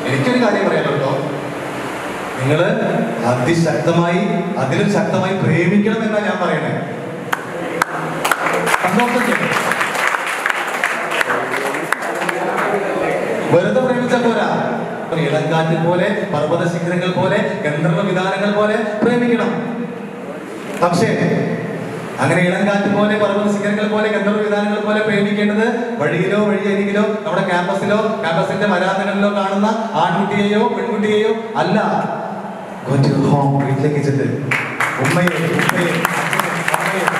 എനിക്കൊരു കാര്യം പറയാലോ കേട്ടോ നിങ്ങൾ അതിശക്തമായി അതിലും ശക്തമായി പ്രേമിക്കണം എന്നാ ഞാൻ പറയണേ സന്തോഷത്തില്ലേ? വെറുതെ പ്രേമിച്ചാൽ പോരാ ഒരു ഇളങ്കാറ്റ് പോലെ പർവ്വത ശിഖരങ്ങൾ പോലെ ഗന്ധർവ വിധാനങ്ങൾ പോലെ പ്രേമിക്കണം പക്ഷേ അങ്ങനെ ഇളങ്കാറ്റ് പോലെ പർവ്വത ശിഖരങ്ങൾ പോലെ ഗന്ധർവ വിധാനങ്ങൾ പോലെ പ്രേമിക്കേണ്ടത് വഴിയിലോ വഴിയരികിലോ നമ്മുടെ ക്യാമ്പസിലോ ക്യാമ്പസിന്റെ വരാന്തകളിലോ കാണുന്ന ആൺകുട്ടിയെയോ പെൺകുട്ടിയെയോ അല്ല Go to your home, വീട്ടിലേക്ക് ചെന്ന് ഉമ്മയെ ഉമ്മയെ അച്ഛനെ, അമ്മയെ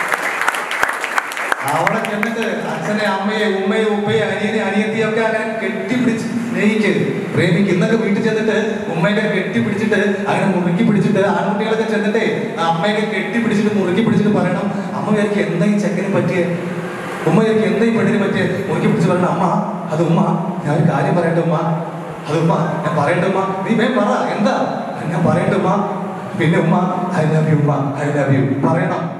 അവിടെ ചെന്നിട്ട് അച്ഛനെ അമ്മയെ ഉമ്മയെ ഉപ്പയെ അനിയനെ അനിയത്തിയെ ഒക്കെ അങ്ങനെ കെട്ടിപ്പിടിച്ച് സ്നേഹിക്ക് പ്രേമിക്ക് ഇന്നൊക്കെ വീട്ടിൽ ചെന്നിട്ട് ഉമ്മയൊക്കെ കെട്ടിപ്പിടിച്ചിട്ട് അങ്ങനെ മുറുക്കി പിടിച്ചിട്ട് ആൺകുട്ടികളൊക്കെ ചെന്നിട്ടേ ആ അമ്മയൊക്കെ കെട്ടിപ്പിടിച്ചിട്ട് മുറുക്കി പിടിച്ചിട്ട് പറയണം അമ്മ വിചാരിക്കും എന്താ ഈ ചെക്കന് പറ്റിയേ ഉമ്മ വിചാരിക്കും എന്താ ഈ പെണ്ണിന് പറ്റിയേ മുറുക്കി പിടിച്ച് പറയണം അമ്മ അത് ഉമ്മ ഞാൻ ഒരു കാര്യം പറയട്ടെ ഉമ്മ അത് ഉമ്മ ഞാൻ പറയട്ടെ ഉമ്മ നീ വേ പറ എന്താ ഞാൻ പറയട്ടെ ഉമ്മ പിന്നെ ഉമ്മ ഐ ലവ് യു ഉമ്മ ഐ ലവ് യു പറയണം